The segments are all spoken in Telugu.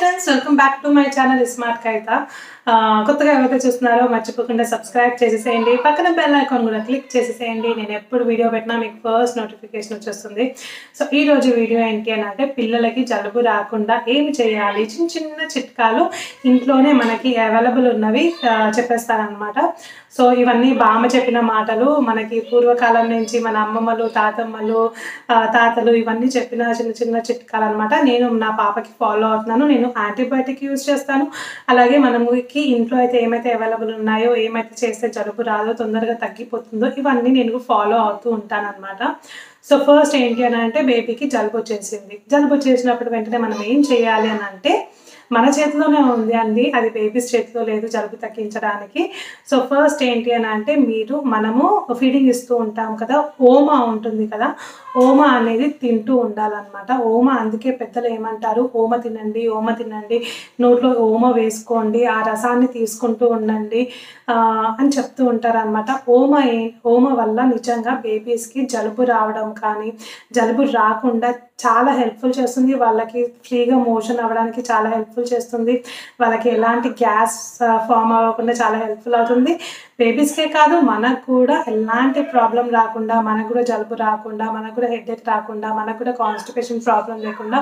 friends welcome back to my channel smart కైత కొత్తగా ఎవరైతే చూస్తున్నారో మర్చిపోకుండా సబ్స్క్రైబ్ చేసేసేయండి పక్కన బెల్ ఐకాన్ కూడా క్లిక్ చేసేసేయండి నేను ఎప్పుడు వీడియో పెట్టినా మీకు ఫస్ట్ నోటిఫికేషన్ వచ్చేస్తుంది సో ఈ రోజు వీడియో ఏంటి అని అంటే పిల్లలకి జలుబు రాకుండా ఏమి చేయాలి చిన్న చిన్న చిట్కాలు ఇంట్లోనే మనకి అవైలబుల్ ఉన్నవి ఆ, చెప్పేస్తానన్నమాట సో ఇవన్నీ బామ్మ చెప్పిన మాటలు మనకి పూర్వకాలం నుంచి మన అమ్మమ్మలు తాతమ్మలు ఆ, తాతలు ఇవన్నీ చెప్పిన చిన్న చిన్న చిట్కాలు అనమాట నేను నా పాపకి ఫాలో అవుతున్నాను నేను యాంటీబయాటిక్ యూజ్ చేస్తాను అలాగే మనకి ఇంట్లో అయితే ఏమైతే అవైలబుల్ ఉన్నాయో ఏమైతే చేస్తే జలుబు రాదో తొందరగా తగ్గిపోతుందో ఇవన్నీ నేను ఫాలో అవుతూ ఉంటాను అనమాట సో ఫస్ట్ ఏంటి అని అంటే బేబీకి జలుబు వచ్చేసింది జలుబు వచ్చేసినప్పుడు వెంటనే మనం ఏం చేయాలి అని అంటే మన చేతిలోనే ఉంది అండి అది బేబీస్ చేతిలో లేదు జలుబు తగ్గించడానికి సో ఫస్ట్ ఏంటి అని అంటే మీరు మనము ఫీడింగ్ ఇస్తూ ఉంటాం కదా ఓమా ఉంటుంది కదా ఓమా అనేది తింటూ ఉండాలన్నమాట ఓమ అందుకే పెద్దలు ఏమంటారు ఓమ తినండి ఓమ తినండి నోట్లో ఓమ వేసుకోండి ఆ రసాన్ని తీసుకుంటూ ఉండండి ఆ, అని చెప్తూ ఉంటారు అనమాట ఓమ ఏ ఓమ వల్ల నిజంగా బేబీస్కి జలుబు రావడం కానీ జలుబు రాకుండా చాలా హెల్ప్ఫుల్ చేస్తుంది వాళ్ళకి ఫ్రీగా మోషన్ అవ్వడానికి చాలా హెల్ప్ఫుల్ చేస్తుంది వాళ్ళకి ఎలాంటి గ్యాస్ ఫామ్ అవ్వకుండా చాలా హెల్ప్ఫుల్ అవుతుంది బేబీస్కే కాదు మనకు కూడా ఎలాంటి ప్రాబ్లం రాకుండా మనకు కూడా జలుబు రాకుండా మనకు కూడా హెడ్ఏక్ రాకుండా మనకు కూడా కాన్స్టిపేషన్ ప్రాబ్లం లేకుండా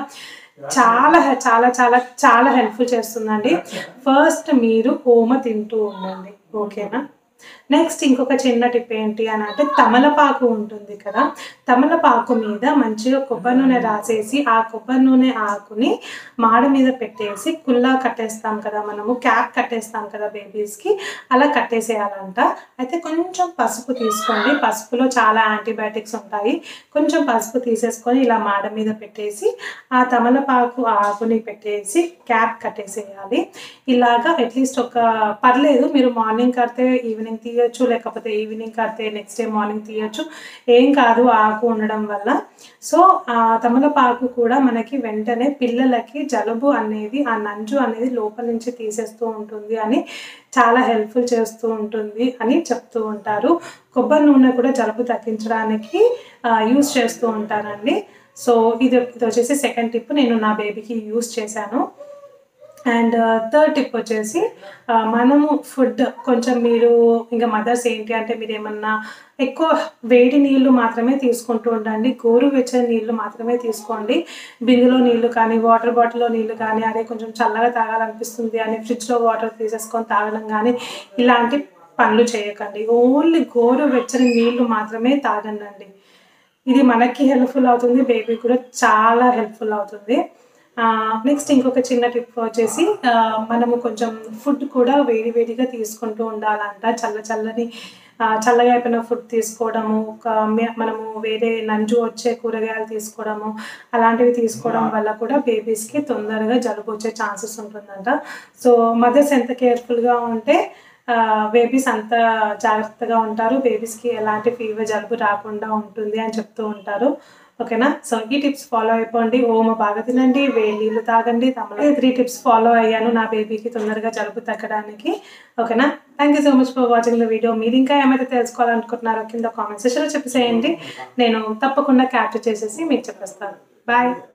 చాలా హె- చాలా చాలా చాలా హెల్ప్ఫుల్ చేస్తుందండి ఫస్ట్ మీరు ఓమ తింటూ ఉండండి ఓకేనా నెక్స్ట్ ఇంకొక చిన్న టిప్ ఏంటి అని అంటే తమలపాకు ఉంటుంది కదా తమలపాకు మీద మంచిగా కొబ్బరి నూనె రాసేసి ఆ కొబ్బరి నూనె ఆకుని మాడ మీద పెట్టేసి కుల్లా కట్టేస్తాం కదా మనము క్యాప్ కట్టేస్తాం కదా బేబీస్కి అలా కట్టేసేయాలంట అయితే కొంచెం పసుపు తీసుకోండి పసుపులో చాలా యాంటీబయాటిక్స్ ఉంటాయి కొంచెం పసుపు తీసేసుకొని ఇలా మాడ మీద పెట్టేసి ఆ తమలపాకు ఆకుని పెట్టేసి క్యాప్ కట్టేసేయాలి ఇలాగా అట్లీస్ట్ ఒక పర్లేదు మీరు మార్నింగ్ కడితే ఈవినింగ్ తీయొచ్చు లేకపోతే ఈవినింగ్ కడితే నెక్స్ట్ డే మార్నింగ్ తీయొచ్చు ఏం కాదు ఆకు ఉండడం వల్ల సో ఆ తమలపాకు కూడా మనకి వెంటనే పిల్లలకి జలుబు అనేది ఆ నంజు అనేది లోపల నుంచి తీసేస్తూ ఉంటుంది అని చాలా హెల్ప్ఫుల్ చేస్తూ ఉంటుంది అని చెప్తూ ఉంటారు కొబ్బరి నూనె కూడా జలుబు తగ్గించడానికి యూస్ చేస్తూ ఉంటారండి సో ఇది ఇది వచ్చేసి సెకండ్ టిప్ నేను నా బేబీకి యూస్ చేశాను అండ్ థర్డ్ టిప్ వచ్చేసి ఆ, మనము ఫుడ్ కొంచెం మీరు ఇంకా మదర్స్ ఏంటి అంటే మీరు ఏమన్నా ఎక్కువ వేడి నీళ్ళు మాత్రమే తీసుకుంటూ ఉండండి గోరువెచ్చని నీళ్ళు మాత్రమే తీసుకోండి బిందులో నీళ్ళు కానీ వాటర్ బాటిల్లో నీళ్ళు కానీ అదే కొంచెం చల్లగా తాగాలనిపిస్తుంది అని ఫ్రిడ్జ్లో వాటర్ తీసేసుకొని తాగడం కానీ ఇలాంటి పనులు చేయకండి ఓన్లీ గోరువెచ్చని నీళ్ళు మాత్రమే తాగండి ఇది మనకి హెల్ప్ఫుల్ అవుతుంది బేబీ కూడా చాలా హెల్ప్ఫుల్ అవుతుంది నెక్స్ట్ ఇంకొక చిన్న టిప్ వచ్చేసి ఆ, మనము కొంచెం ఫుడ్ కూడా వేడి వేడిగా తీసుకుంటూ ఉండాలంట చల్ల చల్లని ఆ, చల్లగా అయిపోయిన ఫుడ్ తీసుకోవడము ఒక మే- మనము వేరే నంజు వచ్చే కూరగాయలు తీసుకోవడము అలాంటివి తీసుకోవడం వల్ల కూడా బేబీస్కి తొందరగా జలుబు వచ్చే ఛాన్సెస్ ఉంటుందంట సో మదర్స్ ఎంత కేర్ఫుల్గా ఉంటే బేబీస్ అంత జాగ్రత్తగా ఉంటారు బేబీస్కి ఎలాంటి ఫీవర్ జలుబు రాకుండా ఉంటుంది అని చెప్తూ ఉంటారు ఓకేనా సో ఈ టిప్స్ ఫాలో అయిపోండి ఓమ బాగా తినండి వేడి నీళ్ళు తాగండి తమలో త్రీ టిప్స్ ఫాలో అయ్యాను నా బేబీకి తొందరగా జలుబు తగ్గడానికి ఓకేనా thank you so much for watching the video మీరు ఇంకా ఏమైతే తెలుసుకోవాలనుకుంటున్నారో కింద కామెంట్ సెక్షన్లో చెప్పేసేయండి నేను తప్పకుండా క్యాప్చర్ చేసేసి మీకు చెప్పేస్తాను బాయ్